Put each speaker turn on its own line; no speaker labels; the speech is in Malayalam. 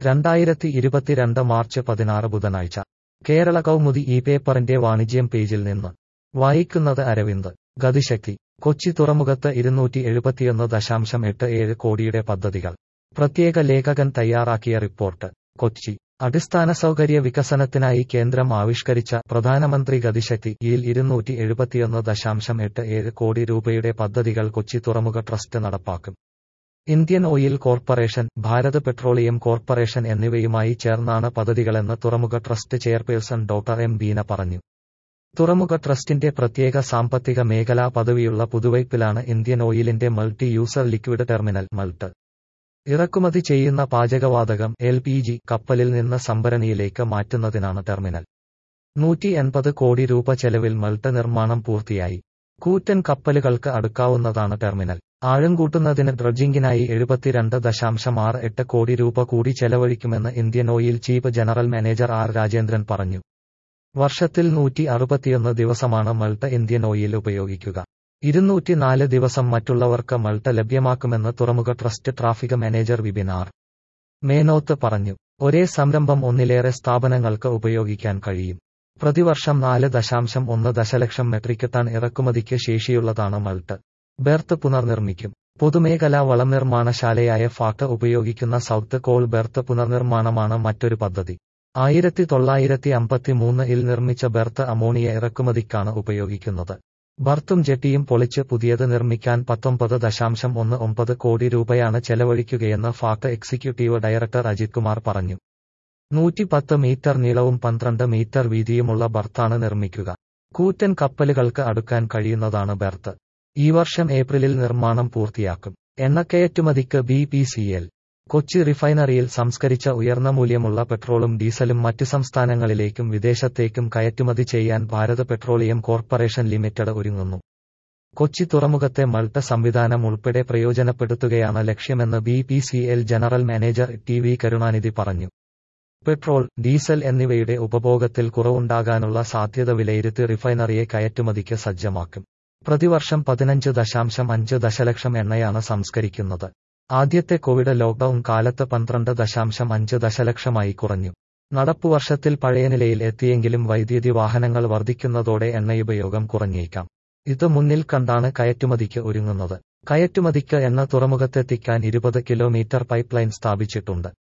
രണ്ടായിരത്തി ഇരുപത്തിരണ്ട് മാർച്ച് പതിനാറ് ബുധനാഴ്ച കേരള കൗമുദി ഈ പേപ്പറിന്റെ വാണിജ്യം പേജിൽ നിന്ന് വായിക്കുന്നത് അരവിന്ദ് ഗതിശക്തി കൊച്ചി തുറമുഖത്ത് ഇരുന്നൂറ്റി എഴുപത്തിയൊന്ന് ദശാംശം എട്ട് ഏഴ് കോടിയുടെ പദ്ധതികൾ പ്രത്യേക ലേഖകൻ തയ്യാറാക്കിയ റിപ്പോർട്ട് കൊച്ചി അടിസ്ഥാന സൗകര്യ വികസനത്തിനായി കേന്ദ്രം ആവിഷ്കരിച്ച പ്രധാനമന്ത്രി ഗതിശക്തി യിൽ ഇരുന്നൂറ്റി എഴുപത്തിയൊന്ന് ദശാംശം എട്ട് ഏഴ് കോടി രൂപയുടെ പദ്ധതികൾ കൊച്ചി തുറമുഖ ട്രസ്റ്റ് നടപ്പാക്കും Indian oil corporation Bharat petroleum corporation എന്നിവയുമായി ചേർന്നാണ് പദ്ധതികളെന്ന് തുറമുഖ trust chairperson doctor M Beena പറഞ്ഞു തുറമുഖ ട്രസ്റ്റിന്റെ പ്രത്യേക സാമ്പത്തിക മേഖലാ പദവിയുള്ള പുതുവൈപ്പിലാണ് ഇന്ത്യൻ ഓയിലിന്റെ multi user liquid terminal MULT ഇറക്കുമതി ചെയ്യുന്ന പാചകവാതകം എൽ പി ജി കപ്പലിൽ നിന്ന് സംഭരണിയിലേക്ക് മാറ്റുന്നതിനാണ് ടെർമിനൽ നൂറ്റി എൺപത് കോടി രൂപ ചെലവിൽ മൾട്ട് നിർമ്മാണം പൂർത്തിയായി കൂറ്റൻ കപ്പലുകൾക്ക് അടുക്കാവുന്നതാണ് ടെർമിനൽ ആഴം കൂട്ടുന്നതിന് ഡ്രഡ്ജിംഗിനായി എഴുപത്തിരണ്ട് ദശാംശം ആറ് എട്ട് കോടി രൂപ കൂടി ചെലവഴിക്കുമെന്ന് Indian oil chief general manager R Rajendran പറഞ്ഞു വർഷത്തിൽ നൂറ്റി അറുപത്തിയൊന്ന് ദിവസമാണ് മൾട്ട് ഇന്ത്യൻ ഓയിൽ ഉപയോഗിക്കുക ഇരുന്നൂറ്റിനാല് ദിവസം മറ്റുള്ളവർക്ക് മൾട്ട് ലഭ്യമാക്കുമെന്ന് തുറമുഖ trust traffic manager Vipin R Menoth പറഞ്ഞു ഒരേ സംരംഭം ഒന്നിലേറെ സ്ഥാപനങ്ങൾക്ക് ഉപയോഗിക്കാൻ കഴിയും പ്രതിവർഷം നാല് ദശാംശം ഒന്ന് ദശലക്ഷം മെട്രിക് ടൺ ഇറക്കുമതിക്ക് ശേഷിയുള്ളതാണ് മൾട്ട് ബെർത്ത് പുനർനിർമ്മിക്കും പൊതുമേഖലാ വളം നിർമ്മാണശാലയായ ഫാക്ട് ഉപയോഗിക്കുന്ന സൗത്ത് കോൾ ബെർത്ത് പുനർനിർമ്മാണമാണ് മറ്റൊരു പദ്ധതി ആയിരത്തി തൊള്ളായിരത്തി അമ്പത്തിമൂന്നിൽ നിർമ്മിച്ച ബെർത്ത് അമോണിയ ഇറക്കുമതിക്കാണ് ഉപയോഗിക്കുന്നത് ബർത്തും ജെട്ടിയും പൊളിച്ച് പുതിയത് നിർമ്മിക്കാൻ പത്തൊമ്പത് ദശാംശം ഒന്ന് ഒമ്പത് കോടി രൂപയാണ് ചെലവഴിക്കുകയെന്ന് ഫാക്ട് എക്സിക്യൂട്ടീവ് ഡയറക്ടർ അജിത് കുമാർ പറഞ്ഞു നൂറ്റിപ്പത്ത് മീറ്റർ നീളവും പന്ത്രണ്ട് മീറ്റർ വീതിയുമുള്ള ബർത്താണ് നിർമ്മിക്കുക കൂറ്റൻ കപ്പലുകൾക്ക് അടുക്കാൻ കഴിയുന്നതാണ് ബെർത്ത് ഈ വർഷം ഏപ്രിലിൽ നിർമ്മാണം പൂർത്തിയാക്കും എണ്ണക്കയറ്റുമതിക്ക് B P C L Kochi റിഫൈനറിയിൽ സംസ്കരിച്ച ഉയർന്ന മൂല്യമുള്ള പെട്രോളും ഡീസലും മറ്റ് സംസ്ഥാനങ്ങളിലേക്കും വിദേശത്തേക്കും കയറ്റുമതി ചെയ്യാൻ ഭാരത് പെട്രോളിയം കോർപ്പറേഷൻ ലിമിറ്റഡ് ഒരുങ്ങുന്നു കൊച്ചി തുറമുഖത്തെ മൾട്ട് സംവിധാനം ഉൾപ്പെടെ പ്രയോജനപ്പെടുത്തുകയാണ് ലക്ഷ്യമെന്ന് B P C L general manager T V Karunanidhi പറഞ്ഞു പെട്രോൾ ഡീസൽ എന്നിവയുടെ ഉപഭോഗത്തിൽ കുറവുണ്ടാകാനുള്ള സാധ്യത വിലയിരുത്തി റിഫൈനറിയെ കയറ്റുമതിക്ക് സജ്ജമാക്കും പ്രതിവർഷം പതിനഞ്ച് ദശാംശം അഞ്ച് ദശലക്ഷം എണ്ണയാണ് സംസ്കരിക്കുന്നത് ആദ്യത്തെ കോവിഡ് ലോക്ഡൌൺ കാലത്ത് പന്ത്രണ്ട് ദശാംശം അഞ്ച് ദശലക്ഷമായി കുറഞ്ഞു നടപ്പുവർഷത്തിൽ പഴയ നിലയിൽ എത്തിയെങ്കിലും വൈദ്യുതി വാഹനങ്ങൾ വർദ്ധിക്കുന്നതോടെ എണ്ണയുപയോഗം കുറഞ്ഞേക്കാം ഇത് മുന്നിൽ കണ്ടാണ് കയറ്റുമതിക്ക് ഒരുങ്ങുന്നത് കയറ്റുമതിക്ക് എണ്ണ തുറമുഖത്തെത്തിക്കാൻ ഇരുപത് കിലോമീറ്റർ പൈപ്പ് ലൈൻ സ്ഥാപിച്ചിട്ടുണ്ട്